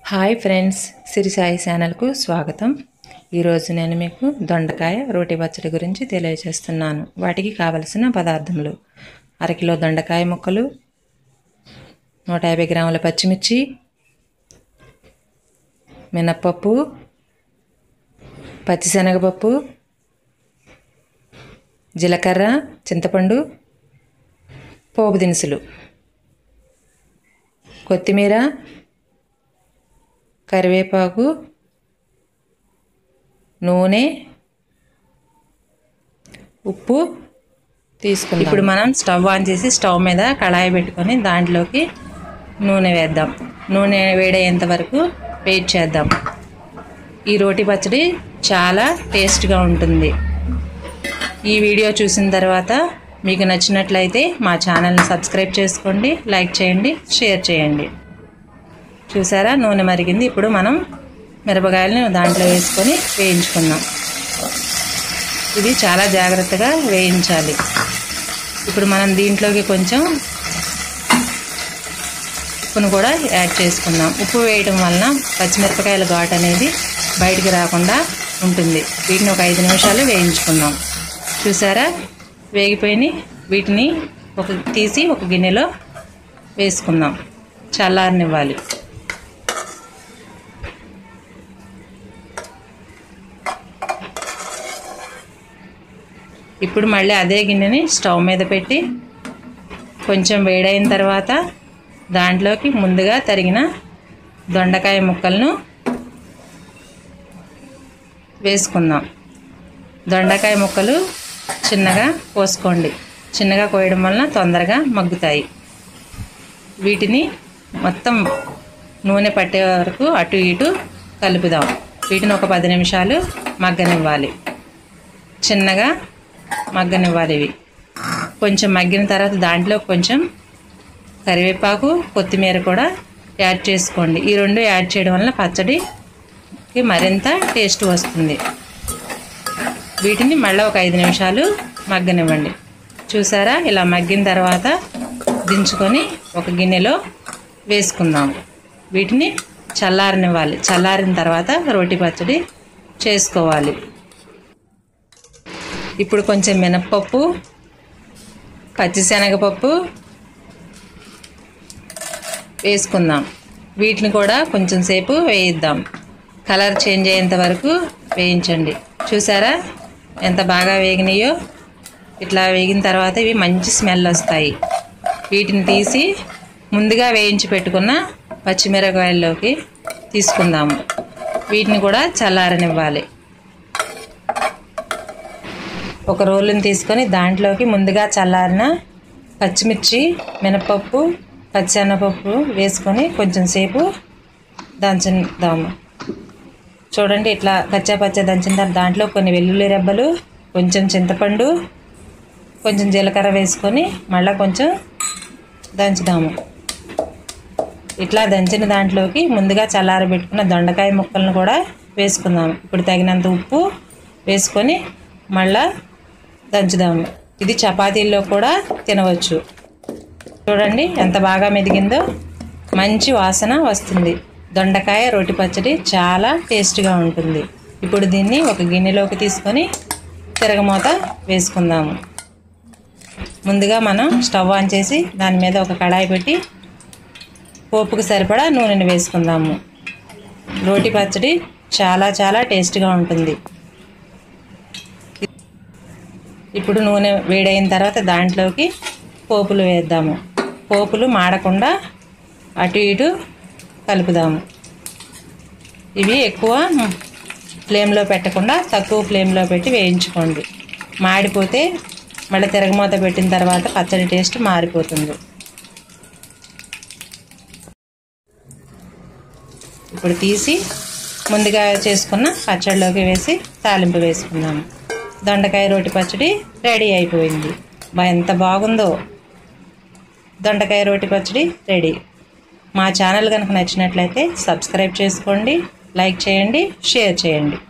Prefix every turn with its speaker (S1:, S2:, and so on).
S1: hi friends సిరి సాయి ఛానల్కు స్వాగతం ఈరోజు నేను మీకు దొండకాయ రోటి పచ్చడి గురించి తెలియజేస్తున్నాను వాటికి కావలసిన పదార్థములు అరకిలో దొండకాయ ముక్కలు నూట యాభై గ్రాముల పచ్చిమిర్చి మినప్పప్పు పచ్చిశనగపప్పు జీలకర్ర చింతపండు పోపు దినుసులు కొత్తిమీర కరివేపాకు నూనె ఉప్పు తీసుకుందాం ఇప్పుడు మనం స్టవ్ ఆన్ చేసి స్టవ్ మీద కళాయి పెట్టుకొని దాంట్లోకి నూనె వేద్దాం నూనె వేడయ్యేంత వరకు వెయిట్ చేద్దాం ఈ రోటి పచ్చడి చాలా టేస్ట్గా ఉంటుంది ఈ వీడియో చూసిన తర్వాత మీకు నచ్చినట్లయితే మా ఛానల్ని సబ్స్క్రైబ్ చేసుకోండి లైక్ చేయండి షేర్ చేయండి చూసారా నూనె మరిగింది ఇప్పుడు మనం మిరపకాయలను దాంట్లో వేసుకొని వేయించుకుందాం ఇది చాలా జాగ్రత్తగా వేయించాలి ఇప్పుడు మనం దీంట్లోకి కొంచెం ఉప్పును కూడా యాడ్ చేసుకుందాం ఉప్పు వేయడం వలన పచ్చిమిరపకాయల ఘాట్ అనేది బయటికి రాకుండా ఉంటుంది వీటిని ఒక ఐదు నిమిషాలు వేయించుకుందాం చూసారా వేగిపోయి వీటిని ఒక తీసి ఒక గిన్నెలో వేసుకుందాం చల్లారనివ్వాలి ఇప్పుడు మళ్ళీ అదే గిన్నెని స్టవ్ మీద పెట్టి కొంచెం వేడైన తర్వాత దాంట్లోకి ముందుగా తరిగిన దొండకాయ ముక్కలను వేసుకుందాం దొండకాయ ముక్కలు చిన్నగా కోసుకోండి చిన్నగా కోయడం వలన తొందరగా మగ్గుతాయి వీటిని మొత్తం నూనె పట్టే వరకు అటు ఇటు కలుపుదాం వీటిని ఒక పది నిమిషాలు మగ్గనివ్వాలి చిన్నగా మగ్గనివ్వాలి ఇవి కొంచెం మగ్గిన తర్వాత దాంట్లో కొంచెం కరివేపాకు కొత్తిమీర కూడా యాడ్ చేసుకోండి ఈ రెండు యాడ్ చేయడం వల్ల పచ్చడికి మరింత టేస్ట్ వస్తుంది వీటిని మళ్ళీ ఒక ఐదు నిమిషాలు మగ్గనివ్వండి చూసారా ఇలా మగ్గిన తర్వాత దించుకొని ఒక గిన్నెలో వేసుకుందాము వీటిని చల్లారనివ్వాలి చల్లారిన తర్వాత రోటి పచ్చడి చేసుకోవాలి ఇప్పుడు కొంచెం మినప్పప్పు పచ్చిశనగపప్పు వేసుకుందాం వీటిని కూడా కొంచెం సేపు వేయిద్దాం కలర్ చేంజ్ అయ్యేంత వరకు వేయించండి చూసారా ఎంత బాగా వేగినాయో ఇట్లా వేగిన తర్వాత ఇవి మంచి స్మెల్ వస్తాయి వీటిని తీసి ముందుగా వేయించి పెట్టుకున్న పచ్చిమిరపకాయల్లోకి తీసుకుందాము వీటిని కూడా చల్లారనివ్వాలి ఒక రోలుని తీసుకొని దాంట్లోకి ముందుగా చల్లారిన పచ్చిమిర్చి మినపప్పు పచ్చెనపప్పు వేసుకొని కొంచెం సేపు దంచుదాము చూడండి ఇట్లా కచ్చా పచ్చ దంచిన తర్వాత దాంట్లో కొన్ని వెల్లుల్లి రెబ్బలు కొంచెం చింతపండు కొంచెం జీలకర్ర వేసుకొని మళ్ళీ కొంచెం దంచుదాము ఇట్లా దంచిన దాంట్లోకి ముందుగా చల్లారబెట్టుకున్న దొండకాయ ముక్కలను కూడా వేసుకుందాము ఇప్పుడు తగినంత ఉప్పు వేసుకొని మళ్ళా దంచుదాము ఇది చపాతీల్లో కూడా తినవచ్చు చూడండి ఎంత బాగా మెదిగిందో మంచి వాసన వస్తుంది దొండకాయ రోటి పచ్చడి చాలా టేస్ట్గా ఉంటుంది ఇప్పుడు దీన్ని ఒక గిన్నెలోకి తీసుకొని తిరగమూత వేసుకుందాము ముందుగా మనం స్టవ్ ఆన్ చేసి దాని మీద ఒక కడాయి పెట్టి పోపుకు సరిపడా నూనెని వేసుకుందాము రోటి పచ్చడి చాలా చాలా టేస్ట్గా ఉంటుంది ఇప్పుడు నూనె వేడైన తర్వాత దాంట్లోకి పోపులు వేద్దాము పోపులు మాడకుండా అటు ఇటు కలుపుదాము ఇవి ఎక్కువ ఫ్లేమ్లో పెట్టకుండా తక్కువ ఫ్లేమ్లో పెట్టి వేయించుకోండి మాడిపోతే మళ్ళీ తిరగమూత పెట్టిన తర్వాత పచ్చడి టేస్ట్ మారిపోతుంది ఇప్పుడు తీసి ముందుగా చేసుకున్న పచ్చడిలోకి వేసి తాలింపు వేసుకుందాము దొండకాయ రోటి పచ్చడి రెడీ అయిపోయింది బా ఎంత బాగుందో దొండకాయ రోటి పచ్చడి రెడీ మా ఛానల్ కనుక నచ్చినట్లయితే సబ్స్క్రైబ్ చేసుకోండి లైక్ చేయండి షేర్ చేయండి